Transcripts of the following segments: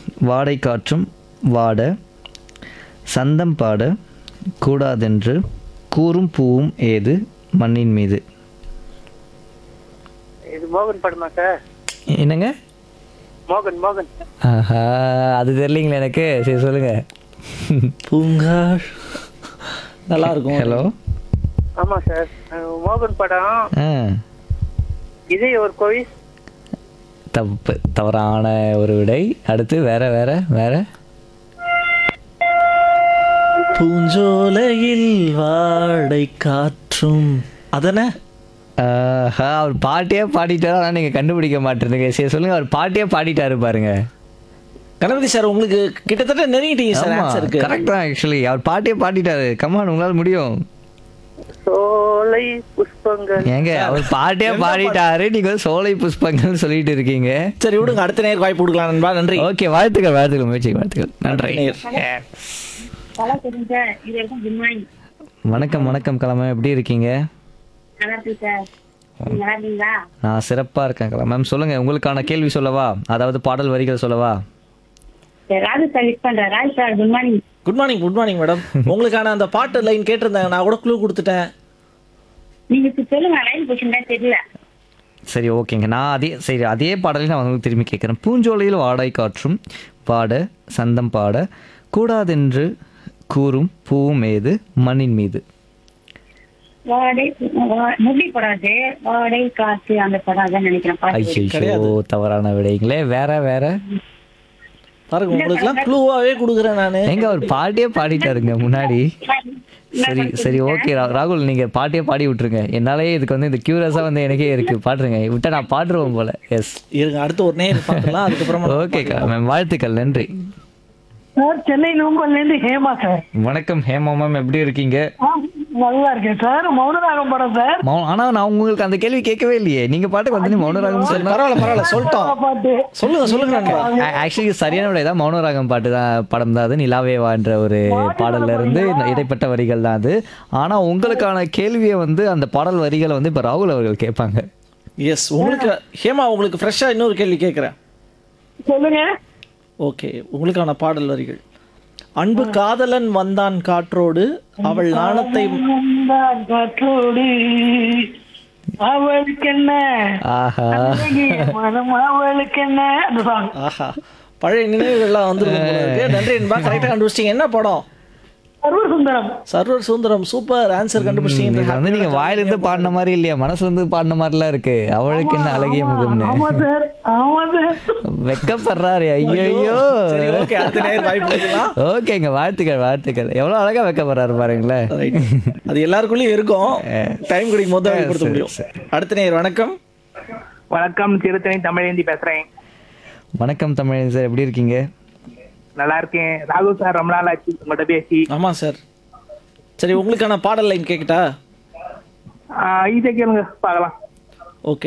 வாடை காற்றும் வாட சந்தம் பாட கூடாதென்று கூறும் பூவும் ஏது மண்ணின் மீது இது மோகன் படமா சார் என்னங்க மோகன் மோகன் ஆஹா அது தெரியலீங்களா எனக்கு சரி சொல்லுங்க பூங்கார் நல்லா இருக்கும் ஹலோ ஆமா சார் அஹ் மோகன் படம் ஆ இதே ஒரு கோவில் தப்பு தவறான ஒரு விடை அடுத்து வேற வேற வேற பூஞ்சோலையில் வாடை காற்றும் அதனே ஆஹா, அவர் பாட்டியே பாடிட்டாரு ஆனால் நீங்கள் கண்டுபிடிக்க மாட்டேறீங்க சரி சொல்லுங்க அவர் பாட்டியே பாடிட்டாரு பாருங்க கணபதி சார் உங்களுக்கு கிட்டத்தட்ட நெருங்கிட்டீங்க சார் ஆன்சருக்கு கரெக்ட் தான் ஆக்சுவலி அவர் பாட்டியே பாடிட்டாரு கமான் உங்களால முடியும் சோலை புஷ்பங்கள் ஏங்க அவர் பாட்டியே பாடிட்டாரு நீங்க வந்து சோலை புஷ்பங்கள் சொல்லிட்டு இருக்கீங்க சரி விடுங்க அடுத்த நேரம் வாய்ப்பு கொடுக்கலாம் நண்பா நன்றி ஓகே வாழ்த்துக்கள் வாழ்த்துக்கள் முயற்சி வாழ்த்துக்கள் நன்றி நேர். நல்லா தெரியும் சார் இது வரைக்கும் குட் மார்னிங் வணக்கம் வணக்கம் கிழமை எப்படி இருக்கீங்க நல்லா இருக்கு சார் நீங்க நல்லா இருக்கீங்களா நான் சிறப்பா இருக்கேன் கிழமை மேம் சொல்லுங்க உங்களுக்கான கேள்வி சொல்லவா அதாவது பாடல் வரிகள் சொல்லவா சரி ராஜு சார் மிஸ் பண்றேன் Raju sir good morning good morning good morning madam உங்களுக்கான அந்த பாட்டு லைன் கேட்டிருந்தாங்க நான் கூட க்ளூ கொடுத்துட்டேன் நீங்க இப்ப சொல்லுங்க லைன் கொஸ்டின் தான் தெரியல சரி ஓகேங்க நான் அதே சரி அதே பாடலை நான் உங்களுக்கு திரும்பி கேட்குறேன் பூஞ்சோலையில் வாடை காற்றும் பாட சந்தம் பாட கூடாதென்று கூறும் பூவும் ஏது மண்ணின் மீது வாடை வா- முடி படாது வாடை காத்து அந்த படம் தான் நினைக்கிறேன் பாட்டு ஐயோ தவறான விடைங்களே வேற வேற பாருங்க உங்களுக்குலாம் க்ளூவாவே கொடுக்குறேன் நான் எங்க அவர் பாட்டியே பாடிட்டாருங்க முன்னாடி சரி சரி ஓகே ராகுல் நீங்க பாட்டியே பாடி விட்டுருங்க என்னாலே இதுக்கு வந்து இந்த கியூரஸா வந்து எனக்கே இருக்கு பாடுறேங்க விட்டா நான் பாடுருவேன் போல எஸ் இருங்க அடுத்து ஒரு நேரம் பார்க்கலாம் அதுக்கப்புறமா ஓகேக்கா மேம் வாழ்த்துக்கள் நன்றி சார் சென்னை நூம்பல்ல இருந்து ஹேமா சார் வணக்கம் ஹேமா மேம் எப்படி இருக்கீங்க ஆ, நல்லா இருக்கேன் சார் மௌனராகம் படம் சார் மௌ- ஆனா நான் உங்களுக்கு அந்த கேள்வி கேட்கவே இல்லையே நீங்க பாட்டுக்கு வந்து மௌனராகம் சொன்னா பரவாயில்ல பரவாயில்ல சொல்லிட்டோம் பாட்டு சொல்லுங்க சொல்லுங்க நண்பா ஆக்சுவலி சரியான விடை தான் மௌனராகம் பாட்டு தான் படம் தான் அது நிலாவேவா என்ற ஒரு பாடல்ல இருந்து இடைப்பட்ட வரிகள் தான் அது ஆனா உங்களுக்கான கேள்வியை வந்து அந்த பாடல் வரிகளை வந்து இப்ப ராகுல் அவர்கள் கேட்பாங்க எஸ் உங்களுக்கு ஹேமா உங்களுக்கு ஃப்ரெஷ்ஷா இன்னொரு கேள்வி கேட்குறேன் சொல்லுங்க ஓகே உங்களுக்கான பாடல் வரிகள் அன்பு காதலன் வந்தான் காற்றோடு அவள் நாணத்தை வந்தான் காற்றோடு அவளுக்கு என்ன ஆஹா அழகிய மனம் அவளுக்கு என்ன அந்த சாங் ஆஹா பழைய நினைவுகள்லாம் வந்துருக்கும் போல இருக்கு. நன்றி என்பா கரெக்டாக கண்டுபிடிச்சிங்க என்ன படம் சர்வ Sundaram server Sundaram super answer இது கண்டுபிடிச்சிங்க வந்து நீங்க வாயிலிருந்து பாடின மாதிரி இல்லையா மனசுல இருந்து பாடின மாதிரிலாம் இருக்கு அவளுக்கு என்ன அழகிய முகம்னு ஆமா சார் ஆமா சார் வெக்கப்படுறாரு ஐயோ சரி ஓகே அடுத்த நேரம் வாய்ப்பு கொடுக்கலாம் ஓகேங்க வாழ்த்துக்கள் வாழ்த்துக்கள் எவ்வளவு அழகா வெக்கப்படுறாரு பாருங்களேன் ரைட் அது எல்லாருக்குள்ளயும் இருக்கும் டைம் கிடைக்கும் போது தான் கொடுத்த முடியும் அடுத்த நேர் வணக்கம் வணக்கம் திருத்தணி தமிழேந்தி பேசுறேன் வணக்கம் தமிழன் சார் எப்படி இருக்கீங்க நல்லா இருக்கேன் ராகுல் சார் ரொம்ப நாள் ஆச்சு உங்கள்கிட்ட பேசி ஆமா சார் சரி உங்களுக்கான பாடல் லைன் கேட்கட்டா ஆஹ் இதை கேளுங்க பார்க்கலாம் ஓகே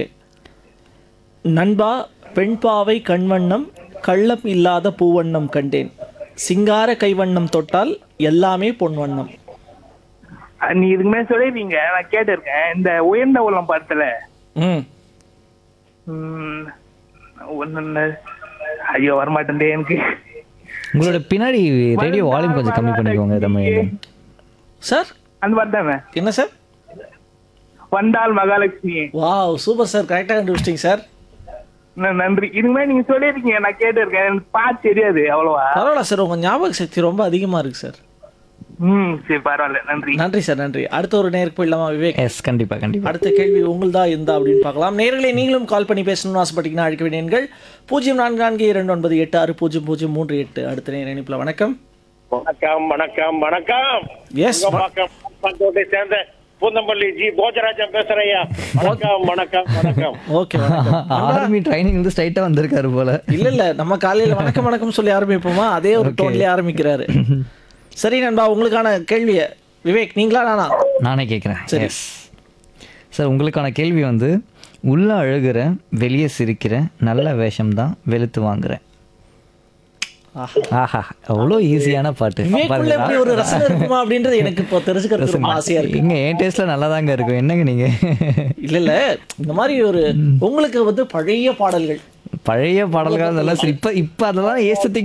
நண்பா பெண் பாவை கண்வண்ணம் கள்ளம் இல்லாத பூவண்ணம் கண்டேன் சிங்கார கைவண்ணம் தொட்டால் எல்லாமே பொன்வண்ணம் ஆஹ் நீ இதுக்கு மேலே சொல்லிருக்கீங்க நான் கேட்டிருக்கேன் இந்த உயர்ந்த உள்ளம் படத்துல ம் உம், ஒண்ணு ஐயோ வரமாட்டேன் எனக்கு உங்களோட பின்னாடி ரேடியோ வால்யூம் கொஞ்சம் கம்மி பண்ணிக்கோங்க தமிழன் சார் அந்த மாதிரி தானே என்ன சார் வந்தால் மகாலட்சுமி வாவ் சூப்பர் சார் கரெக்டாக கண்டுபிடிச்சிங்க சார் ந- நன்றி இதுக்கு மேலே நீங்க சொல்லியிருக்கீங்க நான் கேட்டிருக்கேன் எனக்கு பாட்டு தெரியாது அவ்வளவா பரவாயில்ல சார் உங்கள் ஞாபக சக்தி ரொம்ப அதிகமாக இருக்கு சார் ம் சரி பரவாயில்ல நன்றி நன்றி சார் நன்றி அடுத்த ஒரு நேருக்கு போயிடலாமா விவேக் எஸ் கண்டிப்பா கண்டிப்பா அடுத்த கேள்வி உங்கள்தா இருந்தா அப்படின்னு பார்க்கலாம் நேர்களை நீங்களும் கால் பண்ணி பேசணும்னு ஆசைப்பட்டீங்கன்னா அழைக்க வேண்டிய எண்கள் பூஜ்ஜியம் நான்கு நான்கு இரண்டு ஒன்பது எட்டு ஆறு பூஜ்ஜியம் பூஜ்ஜியம் மூன்று எட்டு அடுத்த நேர இணைப்பில் வணக்கம் வணக்கம் வணக்கம் வணக்கம் எஸ் வணக்கம் பஞ்சோட்டை சேர்ந்த பூந்தமல்லி ஜி போஜராஜன் பேசுறையா வணக்கம் வணக்கம் வணக்கம் ஓகே ஆர்மி ட்ரைனிங் வந்து ஸ்ட்ரைட்டா வந்திருக்காரு போல இல்ல இல்ல நம்ம காலையில வணக்கம் வணக்கம் சொல்லி ஆரம்பிப்போமா அதே ஒரு டோன்லயே ஆரம்பிக்கிறாரு சரி நண்பா உங்களுக்கான கேள்விய விவேக் நீங்களா நானா நானே கேட்குறேன் எஸ் சார் உங்களுக்கான கேள்வி வந்து உள்ள அழுகிறேன் வெளியே சிரிக்கிறேன் நல்ல வேஷம் தான் வெளுத்து வாங்குறேன் ஆஹா அவ்வளோ ஈஸியான பாட்டு விவேக்குள்ள பாருங்க. இப்படி ஒரு ரசனை இருக்குமா அப்படின்றது எனக்கு இப்போ தெரிஞ்சுக்கிறது ரொம்ப ஆசையா இருக்கு இங்க என் டேஸ்ட்ல நல்லா தாங்க இருக்கும் என்னங்க நீங்க இல்ல இல்ல இந்த மாதிரி ஒரு உங்களுக்கு வந்து பழைய பாடல்கள் பழைய பாடல்கள் அதெல்லாம் சரி, இப்ப இப்ப அதெல்லாம் ஏசத்துக்கு